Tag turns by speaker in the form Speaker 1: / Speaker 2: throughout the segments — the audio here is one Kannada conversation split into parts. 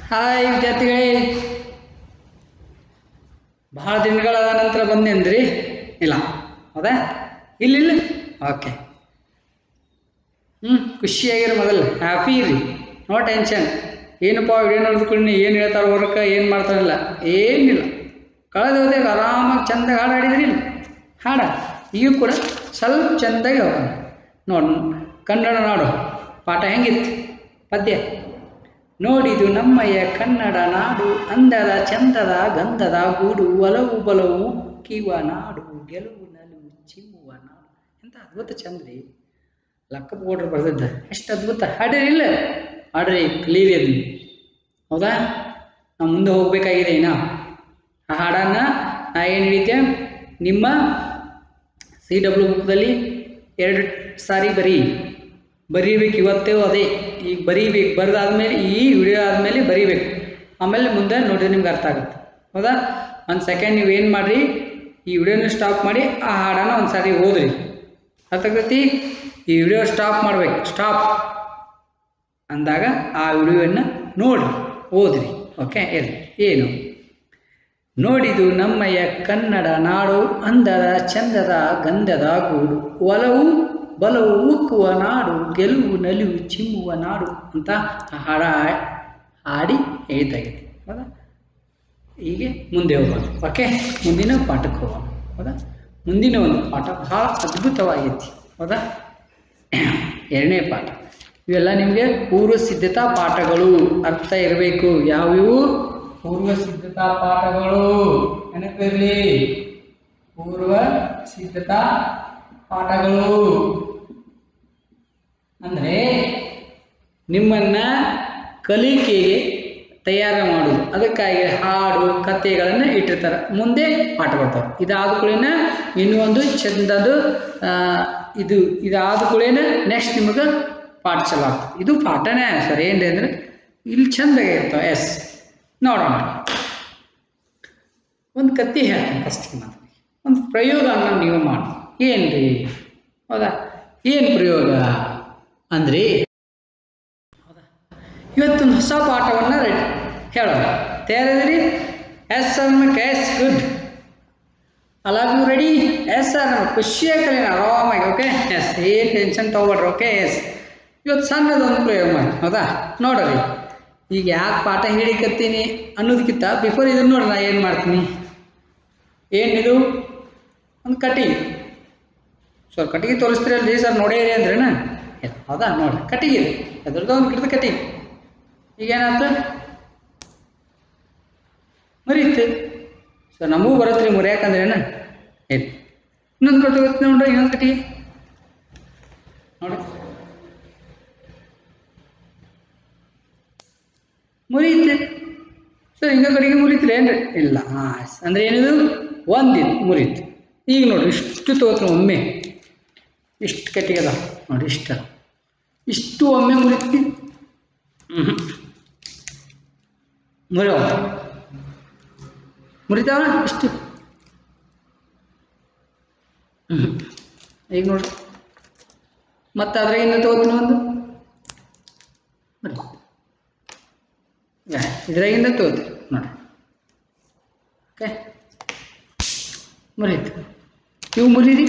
Speaker 1: ಹಾಯ್ ವಿದ್ಯಾರ್ಥಿಗಳೇ ಬಹಳ ದಿನಗಳ ನಂತರ ಬಂದೇನ್ರಿ ಇಲ್ಲ ಹೌದಾ ಇಲ್ಲ ಇಲ್ಲ ಓಕೆ ಹ್ಞೂ ಖುಷಿಯಾಗಿರೋ ಮೊದಲು ಹ್ಯಾಪಿ ರೀ ನೋ ಟೆನ್ಷನ್ ಏನಪ್ಪ ವಿಡಿಯೋ ನೋಡಿದ್ಕೊಂಡು ಏನು ಹೇಳ್ತಾರೆ ವರ್ಕ ಏನು ಮಾಡ್ತಾರಲ್ಲ ಏನಿಲ್ಲ ಕಳೆದ ಹೋದಾಗ ಆರಾಮಾಗಿ ಚಂದ ಹಾಡು ಹಾಡಿದ್ರಿ ಇಲ್ಲ ಹಾಡ ಈಗ ಕೂಡ ಸ್ವಲ್ಪ ಚಂದಾಗಿ ಹೋಗೋಣ ನೋಡು ಕನ್ನಡ ನಾಡು ಪಾಠ ಹೆಂಗಿತ್ತು ಪದ್ಯ ನೋಡಿದು ನಮ್ಮಯ್ಯ ಕನ್ನಡ ನಾಡು ಅಂದದ ಚಂದದ ಗಂಧದ ಗೂಡು ಒಲವು ಬಲವು ಉಕ್ಕಿವ ನಾಡು ಗೆಲುವು ನಲುವು ಚಿಮ್ಮುವ ನಾಡು ಎಂತ ಅದ್ಭುತ ಚಂದ್ರಿ ಲಕ್ಕಪ್ಪ ಗೌಡ್ರು ಬರೆದಿದ್ದ ಎಷ್ಟು ಅದ್ಭುತ ಹಾಡಿರಿಲ್ಲ ಹಾಡ್ರಿ ಕಲೀರಿ ಅದನ್ನ ಹೌದಾ ನಾವು ಮುಂದೆ ಹೋಗ್ಬೇಕಾಗಿದೆ ಇನ್ನ ಆ ಹಾಡನ್ನು ನಾ ಏನು ಹೇಳಿದ್ದೆ ನಿಮ್ಮ ಸಿ ಡಬ್ಲ್ಯೂ ಬುಕ್ದಲ್ಲಿ ಎರಡು ಸಾರಿ ಬರೀ ಬರೀಬೇಕು ಇವತ್ತೇ ಅದೇ ಈಗ ಬರೀಬೇಕು ಬರೆದಾದ್ಮೇಲೆ ಈ ವಿಡಿಯೋ ಆದಮೇಲೆ ಬರೀಬೇಕು ಆಮೇಲೆ ಮುಂದೆ ನೋಡಿದ್ರೆ ನಿಮ್ಗೆ ಅರ್ಥ ಆಗುತ್ತೆ ಹೌದಾ ಒಂದು ಸೆಕೆಂಡ್ ನೀವು ಏನು ಮಾಡಿರಿ ಈ ವಿಡಿಯೋನ ಸ್ಟಾಪ್ ಮಾಡಿ ಆ ಹಾಡನ್ನು ಒಂದು ಸಾರಿ ಓದ್ರಿ ಅರ್ಥ ಆಗ್ತೈತಿ ಈ ವಿಡಿಯೋ ಸ್ಟಾಪ್ ಮಾಡ್ಬೇಕು ಸ್ಟಾಪ್ ಅಂದಾಗ ಆ ವಿಡಿಯೋವನ್ನು ನೋಡ್ರಿ ಓದ್ರಿ ಓಕೆ ಇರಲಿ ಏನು ನೋಡಿದು ನಮ್ಮಯ್ಯ ಕನ್ನಡ ನಾಡು ಅಂದದ ಚಂದದ ಗಂಧದ ಗೂಡು ಒಲವು ಬಲವು ಉಕ್ಕುವ ನಾಡು ಗೆಲುವು ನಲಿವು ಚಿಮ್ಮುವ ನಾಡು ಅಂತ ಆ ಹಾಡ ಹಾಡಿ ಹೇಳ್ತಾಗಿದೆ ಹೌದಾ ಹೀಗೆ ಮುಂದೆ ಹೋಗೋಣ ಓಕೆ ಮುಂದಿನ ಪಾಠಕ್ಕೆ ಹೋಗೋಣ ಹೌದಾ ಮುಂದಿನ ಒಂದು ಪಾಠ ಬಹಳ ಅದ್ಭುತವಾಗೈತಿ ಹೌದಾ ಎರಡನೇ ಪಾಠ ಇವೆಲ್ಲ ನಿಮಗೆ ಪೂರ್ವ ಸಿದ್ಧತಾ ಪಾಠಗಳು ಅರ್ಥ ಇರಬೇಕು ಯಾವ್ಯಾವು ಪೂರ್ವ ಸಿದ್ಧತಾ ಪಾಠಗಳು ನೆನಪಿರಲಿ ಪೂರ್ವ ಸಿದ್ಧತಾ ಪಾಠಗಳು ಅಂದರೆ ನಿಮ್ಮನ್ನ ಕಲಿಕೆಗೆ ತಯಾರು ಮಾಡುವುದು ಅದಕ್ಕಾಗಿ ಹಾಡು ಕಥೆಗಳನ್ನು ಇಟ್ಟಿರ್ತಾರೆ ಮುಂದೆ ಪಾಠ ಬರ್ತಾವೆ ಇದಾದ ಕೂಡಲೇನ ಇನ್ನೂ ಒಂದು ಚಂದದು ಆ, ಇದು ಇದಾದ ಕೂಡಲೇನ ನೆಕ್ಸ್ಟ್ ನಿಮಗೆ ಪಾಠ ಚಲೋ ಆಗ್ತದೆ ಇದು ಪಾಠನೇ ಸರ್ ಏನ್ರಿ ಅಂದರೆ ಇಲ್ಲಿ ಚಂದಾಗೆ ಇರ್ತಾವೆ ಎಸ್ ನೋಡೋಣ ಒಂದು ಕತ್ತಿ ಹೇಳ್ತೀನಿ ಫಸ್ಟಿಗೆ ಮಾತ್ರ ಒಂದು ಪ್ರಯೋಗವನ್ನು ನೀವು ಮಾಡಿ ಏನ್ರಿ ಹೌದಾ ಏನು ಪ್ರಯೋಗ ಅಂದರೆ ಹೌದಾ ಇವತ್ತೊಂದು ಹೊಸ ಪಾಠವನ್ನು ರೆಡಿ ಹೇಳೋಣ ತಯಾರಿದ್ರಿ ಎಸ್ ಸರ್ ಎಸ್ ಗುಡ್ ಅಲ್ಲ ನೀವು ರೆಡಿ ಎಸ್ ಸರ್ ನಾವು ಖುಷಿಯಾಗಿ ಕಲಿಯೋಣ ಆರಾಮಾಗಿ ಓಕೆ ಎಸ್ ಏನು ಟೆನ್ಷನ್ ತೊಗೊಬೇಡ್ರಿ ಓಕೆ ಎಸ್ ಇವತ್ತು ಸಣ್ಣದೊಂದು ಪ್ರಯೋಗ ಮಾಡಿ ಹೌದಾ ನೋಡ್ರಿ ಈಗ ಯಾಕೆ ಪಾಠ ಹೇಳಿಕತ್ತೀನಿ ಅನ್ನೋದಕ್ಕಿಂತ ಬಿಫೋರ್ ಇದನ್ನು ನೋಡಿ ನಾ ಏನು ಮಾಡ್ತೀನಿ ಏನಿದು ಒಂದು ಕಟ್ಟಿಗೆ ಸರ್ ಕಟ್ಟಿಗೆ ತೋರಿಸ್ತೀರಲ್ರಿ ಸರ್ ನೋಡೇರಿ ಅಂದ್ರೇನ ಎ, ಹೌದಾ ನೋಡ್ರಿ ಕಟ್ಟಿಗೆ ಇದೆ ಅದ್ರದ್ದು ಒಂದು ಗಿಡದ ಕಟ್ಟಿಗೆ ಈಗೇನಾಯ್ತು ಮರೀತು ಸರ್ ನಮಗೂ ಬರತ್ರಿ ಮುರಿಯಾಕಂದ್ರೇನ ಏನು ಇನ್ನೊಂದು ಕಟ್ಟಿ ಗೊತ್ತು ನೋಡ್ರಿ ಇನ್ನೊಂದು ಕಟ್ಟಿಗೆ ನೋಡಿ ಮುರಿಯುತ್ತೆ ಸರ್ ಹಿಂಗ ಕಡೆಗೆ ಮುರಿತ್ರಿ ಏನ್ರಿ ಇಲ್ಲ ಹಾಂ ಅಂದ್ರೆ ಏನಿದು ಒಂದಿನ ಮುರಿತು ಈಗ ನೋಡ್ರಿ ಇಷ್ಟು ತಗೋತ್ರ ಒಮ್ಮೆ ಇಷ್ಟು ಕಟ್ಟಿಗೆ ಅದ ನೋಡಿ ಇಷ್ಟ ಇಷ್ಟು ಒಮ್ಮೆ ಮುರಿತಿ ಹ್ಞೂ ಮುರಿಯೋ ಮುರಿತಾವ ಇಷ್ಟು ಹ್ಞೂ ಈಗ ನೋಡ್ರಿ ಮತ್ತೆ ಅದ್ರಾಗಿಂದ ತಗೋತೀನಿ ಒಂದು ನೋಡಿ ಯಾ ಇದ್ರಾಗಿಂದ ತಗೋತೀರಿ ನೋಡಿ ಓಕೆ ಮುರಿತು ಇವು ಮುರಿರಿ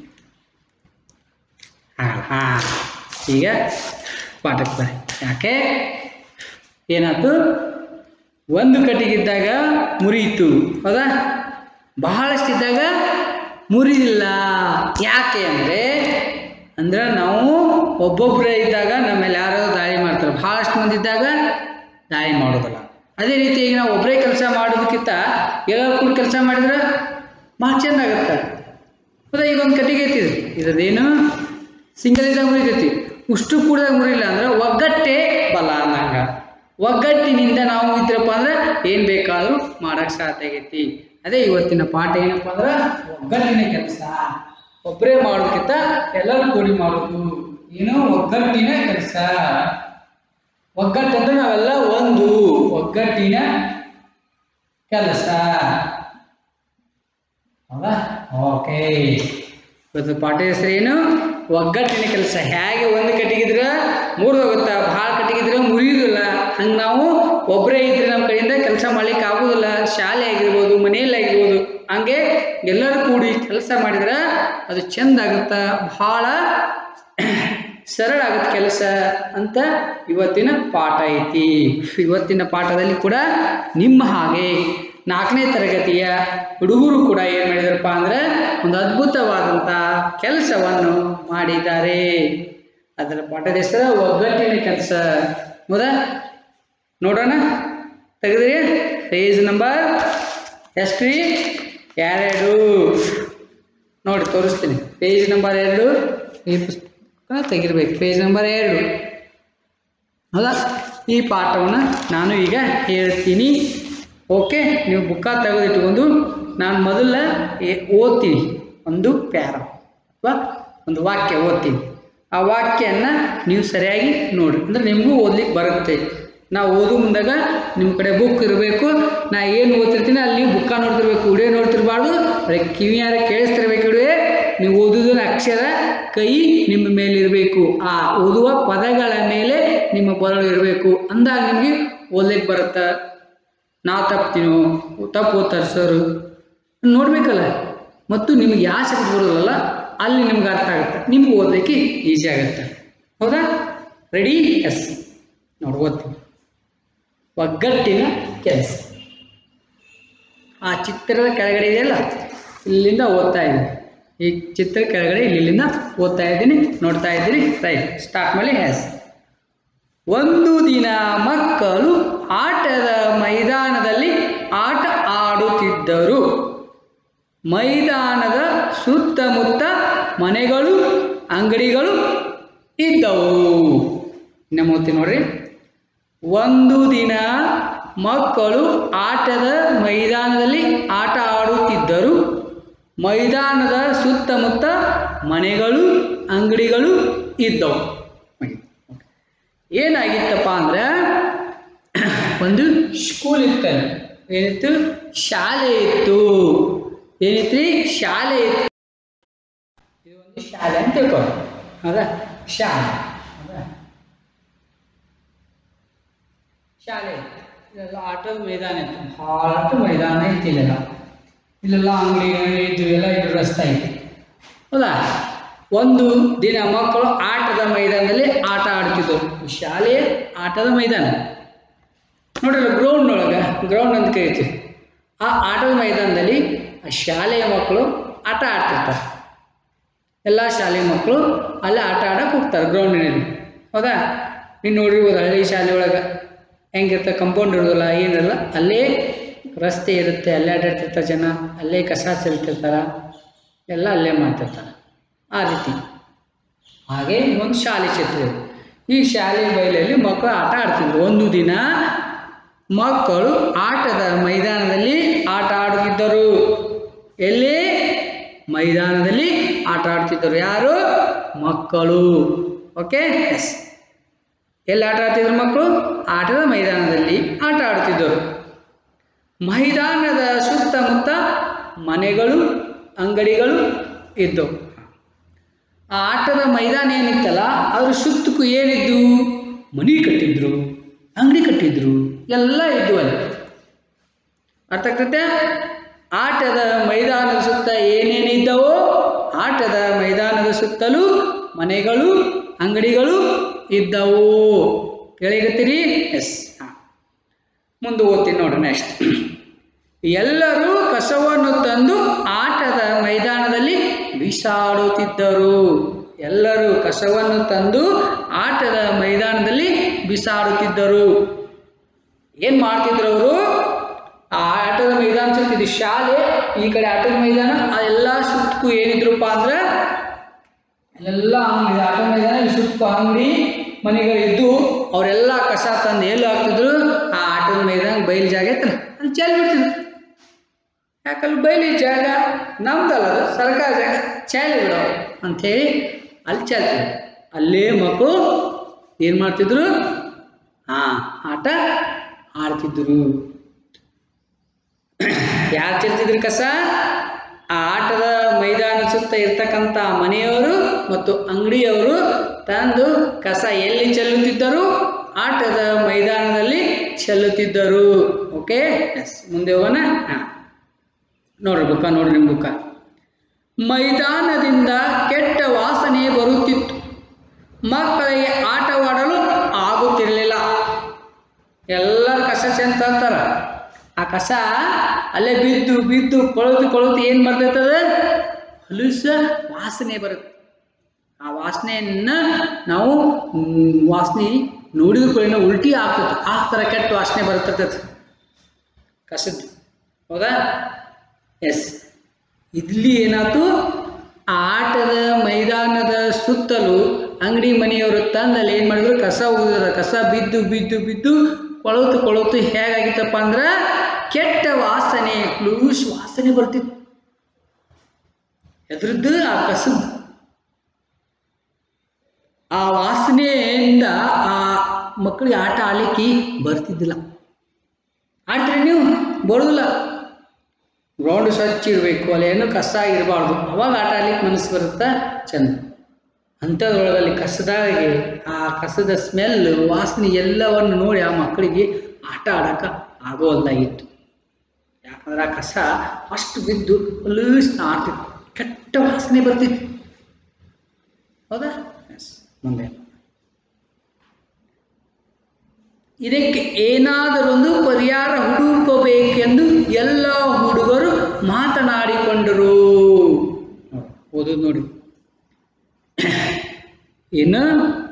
Speaker 1: ಹಾಂ ಹಾಂ ಈಗ ಪಾಠಕ್ಕೆ ಬರ್ರಿ ಯಾಕೆ ಏನಾಯ್ತು ಒಂದು ಕಟ್ಟಿಗಿದ್ದಾಗ ಮುರಿಯಿತು ಹೌದಾ ಬಹಳಷ್ಟಿದ್ದಾಗ ಮುರಿದಿಲ್ಲ ಯಾಕೆ ಅಂದರೆ ಅಂದ್ರೆ ನಾವು ಒಬ್ಬೊಬ್ಬರೇ ಇದ್ದಾಗ ನಮ್ಮಲ್ಲಿ ಯಾರೋ ದಾಳಿ ಮಾಡ್ತಾರೆ ಭಾಳಷ್ಟು ಮಂದಿ ಇದ್ದಾಗ ದಾಳಿ ಮಾಡೋದಿಲ್ಲ ಅದೇ ರೀತಿ ಈಗ ನಾವು ಒಬ್ಬರೇ ಕೆಲಸ ಮಾಡೋದಕ್ಕಿಂತ ಎಲ್ಲರೂ ಕೂಡ ಕೆಲಸ ಮಾಡಿದ್ರೆ ಭಾಳ ಚಂದ ಆಗುತ್ತೆ ಹೌದಾ ಈಗ ಒಂದು ಕಟ್ಟಿಗೆ ಐತಿದ್ರಿ ಇದ್ರದ್ದೇನು ಸಿಂಗಲ್ ಇದ್ದಾಗ ಮುರಿತೈತಿ ಉಷ್ಟು ಕೂಡದಾಗ ಮುರಿಲ್ಲ ಅಂದ್ರೆ ಒಗ್ಗಟ್ಟೆ ಬಲ ಅನ್ನಂಗ ಒಗ್ಗಟ್ಟಿನಿಂದ ನಾವು ಇದ್ರಪ್ಪ ಅಂದ್ರೆ ಏನು ಬೇಕಾದರೂ ಮಾಡಕ್ಕೆ ಸಾಧ್ಯ ಆಗೈತಿ ಅದೇ ಇವತ್ತಿನ ಪಾಠ ಏನಪ್ಪ ಅಂದ್ರೆ ಒಗ್ಗಟ್ಟಿನ ಕೆಲಸ ಒಬ್ಬರೇ ಮಾಡೋದಕ್ಕಿಂತ ಎಲ್ಲರೂ ಕೂಡಿ ಮಾಡೋದು ಏನು ಒಗ್ಗಟ್ಟಿನ ಕೆಲಸ ಒಗ್ಗಟ್ಟು ಅಂದ್ರೆ ನಾವೆಲ್ಲ ಒಂದು ಒಗ್ಗಟ್ಟಿನ ಕೆಲಸ ಹೌದಾ ಓಕೆ ಇವತ್ತು ಪಾಠ ಹೆಸರು ಏನು ಒಗ್ಗಟ್ಟಿನ ಕೆಲಸ ಹೇಗೆ ಒಂದು ಕಟ್ಟಿಗಿದ್ರೆ ಮುರಿದೋಗುತ್ತಾ ಭಾಳ ಕಟ್ಟಿಗಿದ್ರೆ ಮುರಿಯುವುದಿಲ್ಲ ಹಂಗೆ ನಾವು ಒಬ್ಬರೇ ಇದ್ರೆ ನಮ್ಮ ಕಡೆಯಿಂದ ಕೆಲಸ ಮಾಡ್ಲಿಕ್ಕೆ ಆಗುದಿಲ್ಲ ಶಾಲೆ ಆಗಿರ್ಬೋದು ಮನೆಯಲ್ಲಿ ಆಗಿರ್ಬೋದು ಹಂಗೆ ಎಲ್ಲರೂ ಕೂಡಿ ಕೆಲಸ ಮಾಡಿದ್ರೆ ಅದು ಚಂದ ಆಗುತ್ತ ಬಹಳ ಸರಳ ಆಗುತ್ತೆ ಕೆಲಸ ಅಂತ ಇವತ್ತಿನ ಪಾಠ ಐತಿ ಇವತ್ತಿನ ಪಾಠದಲ್ಲಿ ಕೂಡ ನಿಮ್ಮ ಹಾಗೆ ನಾಲ್ಕನೇ ತರಗತಿಯ ಹುಡುಗರು ಕೂಡ ಏನು ಮಾಡಿದಾರಪ್ಪ ಅಂದ್ರೆ ಒಂದು ಅದ್ಭುತವಾದಂಥ ಕೆಲಸವನ್ನು ಮಾಡಿದ್ದಾರೆ ಅದರ ಪಾಠದ ಹೆಸರು ಒಗ್ಗಟ್ಟಿನ ಕೆಲಸ ಹೌದಾ ನೋಡೋಣ ತೆಗೆದ್ರಿ ಪೇಜ್ ನಂಬರ್ ಎಷ್ಟು ರೀ ಎರಡು ನೋಡಿ ತೋರಿಸ್ತೀನಿ ಪೇಜ್ ನಂಬರ್ ಎರಡು ಈ ಪುಸ್ತಕ ತೆಗಿರ್ಬೇಕು ಪೇಜ್ ನಂಬರ್ ಎರಡು ಹೌದಾ ಈ ಪಾಠವನ್ನು ನಾನು ಈಗ ಹೇಳ್ತೀನಿ ಓಕೆ ನೀವು ಬುಕ್ಕ ತೆಗೆದಿಟ್ಕೊಂಡು ನಾನು ಮೊದಲ ಏ- ಓದ್ತೀನಿ ಒಂದು ಪ್ಯಾರ ಅಥವಾ ಒಂದು ವಾಕ್ಯ ಓದ್ತೀನಿ ಆ ವಾಕ್ಯನ ನೀವು ಸರಿಯಾಗಿ ನೋಡಿ ಅಂದರೆ ನಿಮಗೂ ಓದ್ಲಿಕ್ಕೆ ಬರುತ್ತೆ ನಾ ಓದು ಮುಂದಾಗ ನಿಮ್ಮ ಕಡೆ ಬುಕ್ ಇರಬೇಕು ನಾ ಏನು ಓದ್ತಿರ್ತೀನಿ ಅಲ್ಲಿ ನೀವು ಬುಕ್ಕ ನೋಡ್ತಿರ್ಬೇಕು ವಿಡಿಯೋ ನೋಡ್ತಿರ್ಬಾರ್ದು ಬರೀ ಕಿವಿಯಾರ ಕೇಳಿಸ್ತಿರ್ಬೇಕು ವಿಡಿಯೋ ನೀವು ಓದುವುದರ ಅಕ್ಷರ ಕೈ ನಿಮ್ಮ ಮೇಲೆ ಇರಬೇಕು ಆ ಓದುವ ಪದಗಳ ಮೇಲೆ ನಿಮ್ಮ ಬರಳು ಇರಬೇಕು ಅಂದಾಗ ನಿಮಗೆ ಓದ್ಲಿಕ್ಕೆ ಬರುತ್ತೆ ನಾವು ತಪ್ತೀನೋ ತಪ್ಪು ಓದ್ತಾರೆ ಸರ್ ನೋಡ್ಬೇಕಲ್ಲ ಮತ್ತು ನಿಮ್ಗೆ ಯಾವ ಶಬ್ದ ಬರೋದಲ್ಲ ಅಲ್ಲಿ ನಿಮ್ಗೆ ಅರ್ಥ ಆಗುತ್ತೆ ನಿಮ್ಗೆ ಓದಲಿಕ್ಕೆ ಈಸಿ ಆಗುತ್ತೆ ಹೌದಾ ರೆಡಿ ಎಸ್ ನೋಡಿ ಓದ್ತೀನಿ ಒಗ್ಗಟ್ಟಿನ ಕೆಲಸ ಆ ಚಿತ್ರದ ಕೆಳಗಡೆ ಇದೆಯಲ್ಲ ಇಲ್ಲಿಂದ ಓದ್ತಾ ಇದ್ದೀನಿ ಈ ಚಿತ್ರ ಕೆಳಗಡೆ ಇಲ್ಲಿಂದ ಓದ್ತಾ ಇದ್ದೀನಿ ನೋಡ್ತಾ ಇದ್ದೀನಿ ರೈಟ್ ಸ್ಟಾರ್ಟ್ ಮಾಡಿ ಹ್ಯಾಸ್ ಒಂದು ದಿನ ಮಕ್ಕಳು ಆಟದ ಮೈದಾನದಲ್ಲಿ ಆಟ ಆಡುತ್ತಿದ್ದರು ಮೈದಾನದ ಸುತ್ತಮುತ್ತ ಮನೆಗಳು ಅಂಗಡಿಗಳು ಇದ್ದವು ಇನ್ನು ಮೂತಿ ನೋಡ್ರಿ ಒಂದು ದಿನ ಮಕ್ಕಳು ಆಟದ ಮೈದಾನದಲ್ಲಿ ಆಟ ಆಡುತ್ತಿದ್ದರು ಮೈದಾನದ ಸುತ್ತಮುತ್ತ ಮನೆಗಳು ಅಂಗಡಿಗಳು ಇದ್ದವು ಏನಾಗಿತ್ತಪ್ಪ ಅಂದ್ರೆ ಒಂದು ಸ್ಕೂಲ್ ಇತ್ತು ಏನಿತ್ತು ಶಾಲೆ ಇತ್ತು ಏನಿತ್ರಿ ಶಾಲೆ ಇತ್ತು ಇದು ಒಂದು ಶಾಲೆ ಅಂತ ತಿಳ್ಕೊಳ್ಳಿ ಹೌದಾ ಶಾಲೆ ಹೌದಾ ಶಾಲೆ ಇತ್ತು ಇಲ್ಲೆಲ್ಲ ಆಟದ ಮೈದಾನ ಇತ್ತು ಭಾಳಷ್ಟು ಮೈದಾನ ಇತ್ತು ಇಲ್ಲೆಲ್ಲ ಇಲ್ಲೆಲ್ಲ ಅಂಗಡಿಗಳು ಇದ್ದು ಎಲ್ಲ ಇದು ರಸ್ತೆ ಐತಿ ಹೌದಾ ಒಂದು ದಿನ ಮಕ್ಕಳು ಆಟದ ಮೈದಾನದಲ್ಲಿ ಆಟ ಆಡ್ತಿದ್ರು ಶಾಲೆಯ ಆಟದ ಮೈದಾನ ನೋಡಿಲ್ಲ ಗ್ರೌಂಡ್ ಒಳಗೆ ಗ್ರೌಂಡ್ ಅಂತ ಕರಿತೀವಿ ಆ ಆಟದ ಮೈದಾನದಲ್ಲಿ ಆ ಶಾಲೆಯ ಮಕ್ಕಳು ಆಟ ಆಡ್ತಿರ್ತಾರೆ ಎಲ್ಲ ಶಾಲೆ ಮಕ್ಕಳು ಅಲ್ಲೇ ಆಟ ಆಡಕ್ಕೆ ಹೋಗ್ತಾರೆ ಗ್ರೌಂಡಿನಲ್ಲಿ ಹೌದಾ ನೀನು ನೋಡಿರ್ಬೋದು ಹಳ್ಳಿ ಶಾಲೆ ಒಳಗೆ ಹೆಂಗಿರ್ತಾರೆ ಕಂಪೌಂಡ್ ಇರೋದಿಲ್ಲ ಏನಿರಲ್ಲ ಅಲ್ಲೇ ರಸ್ತೆ ಇರುತ್ತೆ ಅಲ್ಲೇ ಆಟಾಡ್ತಿರ್ತಾರೆ ಜನ ಅಲ್ಲೇ ಕಸ ಚೆಲ್ತಿರ್ತಾರೆ ಎಲ್ಲ ಅಲ್ಲೇ ಮಾಡ್ತಿರ್ತಾರೆ ಆ ರೀತಿ ಹಾಗೆ ಒಂದು ಶಾಲೆ ಚಿತ್ರ ಇದೆ. ಈ ಶಾಲೆ ಬಯಲಲ್ಲಿ ಮಕ್ಕಳು ಆಟ ಆಡ್ತಿದ್ರು ಒಂದು ದಿನ ಮಕ್ಕಳು ಆಟದ ಮೈದಾನದಲ್ಲಿ ಆಟ ಆಡುತ್ತಿದ್ದರು ಎಲ್ಲಿ ಮೈದಾನದಲ್ಲಿ ಆಟ ಆಡ್ತಿದ್ದರು ಯಾರು ಮಕ್ಕಳು ಓಕೆ ಎಸ್ ಎಲ್ಲಿ ಆಟ ಆಡ್ತಿದ್ರು ಮಕ್ಕಳು ಆಟದ ಮೈದಾನದಲ್ಲಿ ಆಟ ಆಡುತ್ತಿದ್ದರು ಮೈದಾನದ ಸುತ್ತಮುತ್ತ ಮನೆಗಳು ಅಂಗಡಿಗಳು ಇದ್ದವು ಆ ಆಟದ ಮೈದಾನ ಏನಿತ್ತಲ್ಲ ಅದ್ರ ಸುತ್ತಕ್ಕೂ ಏನಿದ್ದು ಮನಿ ಕಟ್ಟಿದ್ರು ಅಂಗಡಿ ಕಟ್ಟಿದ್ರು ಎಲ್ಲ ಇದ್ವು ಅಲ್ಲಿ ಅರ್ಥ ಆಗ್ತೈತೆ ಆಟದ ಮೈದಾನದ ಸುತ್ತ ಏನೇನಿದ್ದವೋ ಆಟದ ಮೈದಾನದ ಸುತ್ತಲೂ ಮನೆಗಳು ಅಂಗಡಿಗಳು ಇದ್ದವು ಕೇಳಿಗತ್ತೀರಿ ಎಸ್ ಮುಂದೆ ಓದ್ತೀನಿ ನೋಡ್ರಿ ನೆಕ್ಸ್ಟ್ ಎಲ್ಲರೂ ಕಸವನ್ನು ತಂದು ಆಟದ ಮೈದಾನದಲ್ಲಿ ಬಿಸಾಡುತ್ತಿದ್ದರು ಎಲ್ಲರೂ ಕಸವನ್ನು ತಂದು ಆಟದ ಮೈದಾನದಲ್ಲಿ ಬಿಸಾಡುತ್ತಿದ್ದರು ಏನ್ ಮಾಡ್ತಿದ್ರು ಅವರು ಆ ಆಟದ ಮೈದಾನ ಸುತ್ತ ಇದು ಶಾಲೆ ಈ ಕಡೆ ಆಟದ ಮೈದಾನ ಆ ಎಲ್ಲ ಸುತ್ತಕ್ಕೂ ಏನಿದ್ರಪ್ಪ ಅಂದ್ರೆ ಅಲ್ಲೆಲ್ಲ ಅಂಗಡಿ ಆಟದ ಮೈದಾನ ಇಲ್ಲಿ ಸುತ್ತ ಅಂಗಡಿ ಮನೆಗಳಿದ್ದು ಅವರೆಲ್ಲ ಕಸ ತಂದು ಎಲ್ಲಿ ಹಾಕ್ತಿದ್ರು ಆ ಆಟದ ಮೈದಾನ ಬಯಲು ಜಾಗ ಐತಲ್ಲ ಅಲ್ಲಿ ಚೆಲ್ ಬಿಡ್ತಿದ್ರು ಯಾಕಲ್ಲಿ ಬಯಲಿ ಜಾಗ ನಮ್ದಲ್ಲ ಅದು ಸರ್ಕಾರ ಜಾಗ ಚಾಲಿ ಬಿಡೋ ಅಂಥೇಳಿ ಅಲ್ಲಿ ಚಾಲ್ತಿದ್ರು ಅಲ್ಲೇ ಮಕ್ಕಳು ಏನು ಮಾಡ್ತಿದ್ರು ಹಾಂ ಆಟ ಆಡ್ತಿದ್ರು ಯಾರು ಚೆಲ್ತಿದ್ರು ಕಸ ಆ ಆಟದ ಮೈದಾನ ಸುತ್ತ ಇರ್ತಕ್ಕಂಥ ಮನೆಯವರು ಮತ್ತು ಅಂಗಡಿಯವರು ತಂದು ಕಸ ಎಲ್ಲಿ ಚೆಲ್ಲುತ್ತಿದ್ದರು ಆಟದ ಮೈದಾನದಲ್ಲಿ ಚೆಲ್ಲುತ್ತಿದ್ದರು ಓಕೆ ಎಸ್ ಮುಂದೆ ಹೋಗೋಣ ಹಾಂ ನೋಡ್ರಿ ಬುಕ್ಕ ನೋಡ್ರಿ ನಿಮ್ಮ ಬುಕ್ಕ ಮೈದಾನದಿಂದ ಕೆಟ್ಟ ವಾಸನೆ ಬರುತ್ತಿತ್ತು ಮಕ್ಕಳಿಗೆ ಆಟವಾಡಲು ಆಗುತ್ತಿರಲಿಲ್ಲ ಎಲ್ಲರೂ ಕಸ ಚೆಂದ ತಂತಾರ ಆ ಕಸ ಅಲ್ಲೇ ಬಿದ್ದು ಬಿದ್ದು ಕೊಳತು ಕೊಳತು ಏನು ಬರ್ತೈತದ ಹೊಲಸ ವಾಸನೆ ಬರುತ್ತೆ ಆ ವಾಸನೆಯನ್ನ ನಾವು ಮ್, ವಾಸನೆ ನೋಡಿದ ಕೂಡಲೇ ಉಲ್ಟಿ ಆಗ್ತದೆ ಆ ಥರ ಕೆಟ್ಟ ವಾಸನೆ ಬರ್ತೈತೆ ಕಸದ್ದು ಹೌದಾ ಎಸ್ ಇಲ್ಲಿ ಏನಾಯ್ತು ಆ ಆಟದ ಮೈದಾನದ ಸುತ್ತಲೂ ಅಂಗಡಿ ಮನೆಯವರು ತಂದು ಅಲ್ಲಿ ಏನು ಮಾಡಿದ್ರು ಕಸ ಉಗಿದ್ರ ಕಸ ಬಿದ್ದು ಬಿದ್ದು ಬಿದ್ದು ಕೊಳತು ಕೊಳತು ಹೇಗಾಗಿತ್ತಪ್ಪ ಅಂದ್ರೆ ಕೆಟ್ಟ ವಾಸನೆ ಲೂಸ್ ವಾಸನೆ ಬರ್ತಿತ್ತು ಎದ್ರದ್ದು ಆ ಕಸದ್ದು ಆ ವಾಸನೆಯಿಂದ ಆ ಮಕ್ಕಳಿಗೆ ಆಟ ಆಡ್ಲಿಕ್ಕೆ ಬರ್ತಿದ್ದಿಲ್ಲ ಆಡ್ತೀರಿ ನೀವು ಬರೋದಿಲ್ಲ ಗ್ರೌಂಡ್ ಸ್ವಚ್ಛ ಇರಬೇಕು ಅಲ್ಲಿ ಏನು ಕಸ ಇರಬಾರ್ದು ಅವಾಗ ಆಟ ಆಡ್ಲಿಕ್ಕೆ ಮನಸ್ಸು ಬರುತ್ತಾ ಚಂದ ಅಂಥದ್ರೊಳಗಲ್ಲಿ ಕಸದಾಗೆ ಆ ಕಸದ ಸ್ಮೆಲ್ ವಾಸನೆ ಎಲ್ಲವನ್ನು ನೋಡಿ ಆ ಮಕ್ಕಳಿಗೆ ಆಟ ಆಡೋಕೆ ಆಗೋಲ್ದಾಗಿತ್ತು ಯಾಕಂದ್ರೆ ಆ ಕಸ ಅಷ್ಟು ಬಿದ್ದು ಹೊಲಸ್ ಆಡ್ತಿತ್ತು ಕೆಟ್ಟ ವಾಸನೆ ಬರ್ತಿತ್ತು ಹೌದಾ ಎಸ್ ಮುಂದೆ ಇದಕ್ಕೆ ಏನಾದರೊಂದು ಪರಿಹಾರ ಹುಡುಕಬೇಕೆಂದು ಎಲ್ಲ ಹುಡುಗರು ಮಾತನಾಡಿಕೊಂಡರು ಓದೋದು ನೋಡಿ ಏನು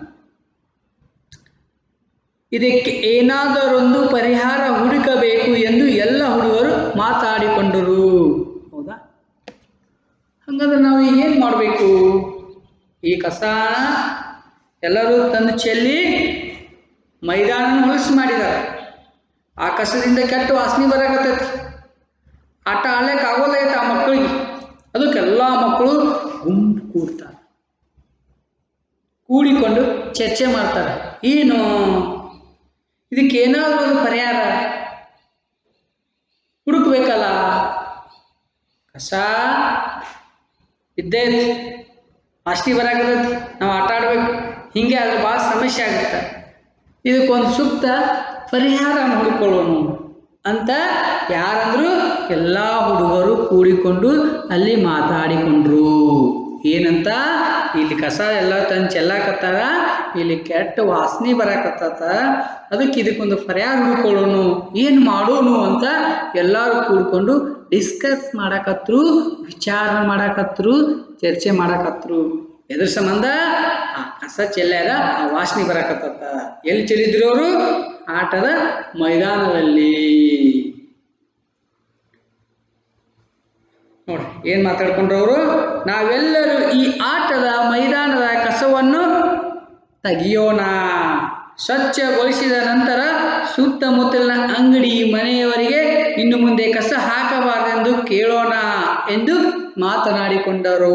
Speaker 1: ಇದಕ್ಕೆ ಏನಾದರೊಂದು ಪರಿಹಾರ ಹುಡುಕಬೇಕು ಎಂದು ಎಲ್ಲ ಹುಡುಗರು ಮಾತಾಡಿಕೊಂಡರು ಹೌದಾ ಹಂಗಾದ್ರೆ ನಾವು ಏನು ಮಾಡಬೇಕು ಈ ಕಸ ಎಲ್ಲರೂ ತಂದು ಚೆಲ್ಲಿ ಮೈದಾನ ಹೊಲಸು ಮಾಡಿದ್ದಾರೆ ಆ ಕಸದಿಂದ ಕೆಟ್ಟ ವಾಸನೆ ಬರಾಕತ್ತೈತಿ ಆಟ ಆಡ್ಲಿಕ್ಕೆ ಆಗೋದೈತೆ ಆ ಮಕ್ಕಳಿಗೆ ಅದಕ್ಕೆಲ್ಲ ಮಕ್ಕಳು ಗುಂಪು ಕೂಡ್ತಾರೆ ಕೂಡಿಕೊಂಡು ಚರ್ಚೆ ಮಾಡ್ತಾರೆ ಏನು ಇದಕ್ಕೆ ಏನಾದರೂ ಒಂದು ಪರಿಹಾರ ಹುಡುಕ್ಬೇಕಲ್ಲ ಕಸ ಇದ್ದೇ ಐತಿ ಅಷ್ಟಿ ಬರಾಕತ್ತೈತಿ ನಾವು ಆಟ ಆಡ್ಬೇಕು ಹಿಂಗೆ ಆದ್ರೆ ಭಾಳ ಸಮಸ್ಯೆ ಆಗುತ್ತೆ ಇದಕ್ಕೊಂದು ಸೂಕ್ತ ಪರಿಹಾರ ಹುಡುಕೊಳ್ಳೋಣ ಅಂತ ಯಾರಂದ್ರು ಎಲ್ಲ ಹುಡುಗರು ಕೂಡಿಕೊಂಡು ಅಲ್ಲಿ ಮಾತಾಡಿಕೊಂಡ್ರು ಏನಂತ ಇಲ್ಲಿ ಕಸ ಎಲ್ಲ ತಂದು ಚೆಲ್ಲಾಕತ್ತಾರ ಇಲ್ಲಿ ಕೆಟ್ಟ ವಾಸನೆ ಬರಾಕತ್ತಾತ ಅದಕ್ಕೆ ಇದಕ್ಕೊಂದು ಪರಿಹಾರ ಹುಡುಕೊಳ್ಳೋಣ ಏನು ಮಾಡೋನು ಅಂತ ಎಲ್ಲರೂ ಕೂಡ್ಕೊಂಡು ಡಿಸ್ಕಸ್ ಮಾಡಾಕತ್ರು ವಿಚಾರ ಮಾಡಾಕತ್ರು ಚರ್ಚೆ ಮಾಡಾಕತ್ರು ಎದ್ರ ಸಂಬಂಧ ಆ ಕಸ ಚೆಲ್ಲಾರ ಆ ವಾಸನೆ ಬರಾಕತ್ತ ಎಲ್ಲಿ ಚೆಲ್ಲಿದ್ರು ಅವರು ಆಟದ ಮೈದಾನದಲ್ಲಿ ನೋಡ್ರಿ ಏನ್ ಮಾತಾಡ್ಕೊಂಡ್ರು ಅವರು ನಾವೆಲ್ಲರೂ ಈ ಆಟದ ಮೈದಾನದ ಕಸವನ್ನು ತೆಗಿಯೋಣ ಸ್ವಚ್ಛಗೊಳಿಸಿದ ನಂತರ ಸುತ್ತಮುತ್ತಲಿನ ಅಂಗಡಿ ಮನೆಯವರಿಗೆ ಇನ್ನು ಮುಂದೆ ಕಸ ಹಾಕಬಾರದೆಂದು ಕೇಳೋಣ ಎಂದು ಮಾತನಾಡಿಕೊಂಡರು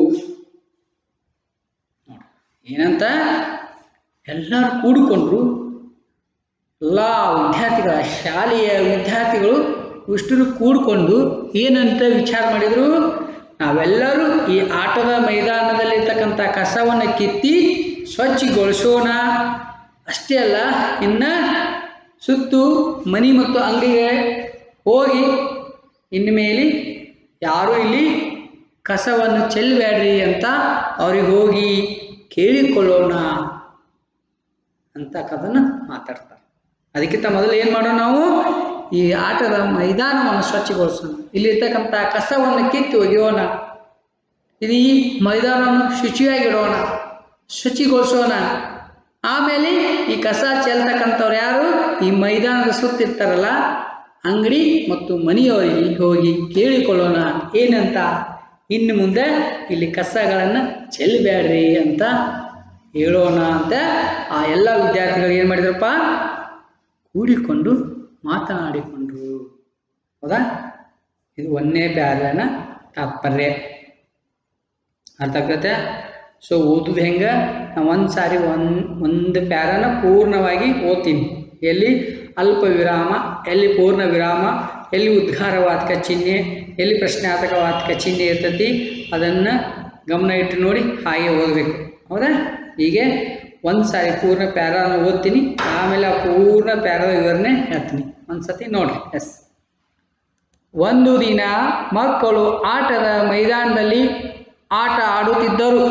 Speaker 1: ಏನಂತ ಎಲ್ಲರೂ ಕೂಡಿಕೊಂಡ್ರು ಎಲ್ಲ ವಿದ್ಯಾರ್ಥಿಗಳ ಶಾಲೆಯ ವಿದ್ಯಾರ್ಥಿಗಳು ಇಷ್ಟರು ಕೂಡಿಕೊಂಡು ಏನಂತ ವಿಚಾರ ಮಾಡಿದರು ನಾವೆಲ್ಲರೂ ಈ ಆಟದ ಮೈದಾನದಲ್ಲಿರ್ತಕ್ಕಂಥ ಕಸವನ್ನು ಕಿತ್ತಿ ಸ್ವಚ್ಛಗೊಳಿಸೋಣ ಅಷ್ಟೇ ಅಲ್ಲ ಇನ್ನು ಸುತ್ತು ಮನೆ ಮತ್ತು ಅಂಗಡಿಗೆ ಹೋಗಿ ಇನ್ಮೇಲೆ ಯಾರೂ ಇಲ್ಲಿ ಕಸವನ್ನು ಚೆಲ್ಲಬೇಡ್ರಿ ಅಂತ ಅವ್ರಿಗೆ ಹೋಗಿ ಕೇಳಿಕೊಳ್ಳೋಣ ಅಂತಕ್ಕದನ್ನು ಮಾತಾಡ್ತಾರೆ ಅದಕ್ಕಿಂತ ಮೊದಲು ಏನು ಮಾಡೋಣ ನಾವು ಈ ಆಟದ ಮೈದಾನವನ್ನು ಸ್ವಚ್ಛಗೊಳಿಸೋಣ ಇಲ್ಲಿರ್ತಕ್ಕಂಥ ಕಸವನ್ನು ಕಿತ್ತು ಒಗೆಯೋಣ ಇದು ಈ ಮೈದಾನವನ್ನು ಶುಚಿಯಾಗಿಡೋಣ ಶುಚಿಗೊಳಿಸೋಣ ಆಮೇಲೆ ಈ ಕಸ ಚೆಲ್ತಕ್ಕಂಥವ್ರು ಯಾರು ಈ ಮೈದಾನದ ಸುತ್ತಿರ್ತಾರಲ್ಲ ಅಂಗಡಿ ಮತ್ತು ಮನೆಯವರಿಗೆ ಹೋಗಿ ಕೇಳಿಕೊಳ್ಳೋಣ ಏನಂತ ಇನ್ನು ಮುಂದೆ ಇಲ್ಲಿ ಕಸಗಳನ್ನು ಚೆಲ್ಲಬೇಡ್ರಿ ಅಂತ ಹೇಳೋಣ ಅಂತ ಆ ಎಲ್ಲ ವಿದ್ಯಾರ್ಥಿಗಳು ಏನು ಮಾಡಿದ್ರಪ್ಪ ಕೂಡಿಕೊಂಡು ಮಾತನಾಡಿಕೊಂಡ್ರು ಹೌದಾ ಇದು ಒಂದನೇ ಪ್ಯಾರನ ತಾತ್ಪರ್ಯ ಅರ್ಥ ಆಗ್ತೈತೆ ಸೊ ಓದೋದು ಹೆಂಗೆ ನಾ ಒಂದು ಸಾರಿ ಒಂದು ಒಂದು ಪ್ಯಾರನ ಪೂರ್ಣವಾಗಿ ಓದ್ತೀನಿ ಎಲ್ಲಿ ಅಲ್ಪ ವಿರಾಮ ಎಲ್ಲಿ ಪೂರ್ಣ ವಿರಾಮ ಎಲ್ಲಿ ಉದ್ಗಾರವಾದಕ ಚಿಹ್ನೆ ಎಲ್ಲಿ ಪ್ರಶ್ನಾರ್ಥಕವಾದಕ ಚಿಹ್ನೆ ಇರ್ತೈತಿ ಅದನ್ನು ಗಮನ ಇಟ್ಟು ನೋಡಿ ಹಾಗೆ ಓದಬೇಕು ಹೌದಾ ಹೀಗೆ ಒಂದು ಸಾರಿ ಪೂರ್ಣ ಪ್ಯಾರಾನ ಓದ್ತೀನಿ ಆಮೇಲೆ ಆ ಪೂರ್ಣ ಪ್ಯಾರದ ವಿವರಣೆ ಹೇಳ್ತೀನಿ ಒಂದ್ಸತಿ ನೋಡ್ರಿ ಎಸ್ ಒಂದು ದಿನ ಮಕ್ಕಳು ಆಟದ ಮೈದಾನದಲ್ಲಿ ಆಟ ಆಡುತ್ತಿದ್ದರು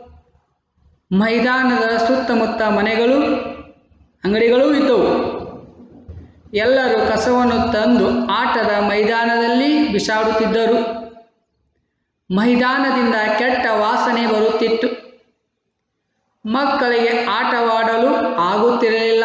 Speaker 1: ಮೈದಾನದ ಸುತ್ತಮುತ್ತ ಮನೆಗಳು ಅಂಗಡಿಗಳೂ ಇದ್ದವು ಎಲ್ಲರೂ ಕಸವನ್ನು ತಂದು ಆಟದ ಮೈದಾನದಲ್ಲಿ ಬಿಸಾಡುತ್ತಿದ್ದರು ಮೈದಾನದಿಂದ ಕೆಟ್ಟ ವಾಸನೆ ಬರುತ್ತಿತ್ತು ಮಕ್ಕಳಿಗೆ ಆಟವಾಡಲು ಆಗುತ್ತಿರಲಿಲ್ಲ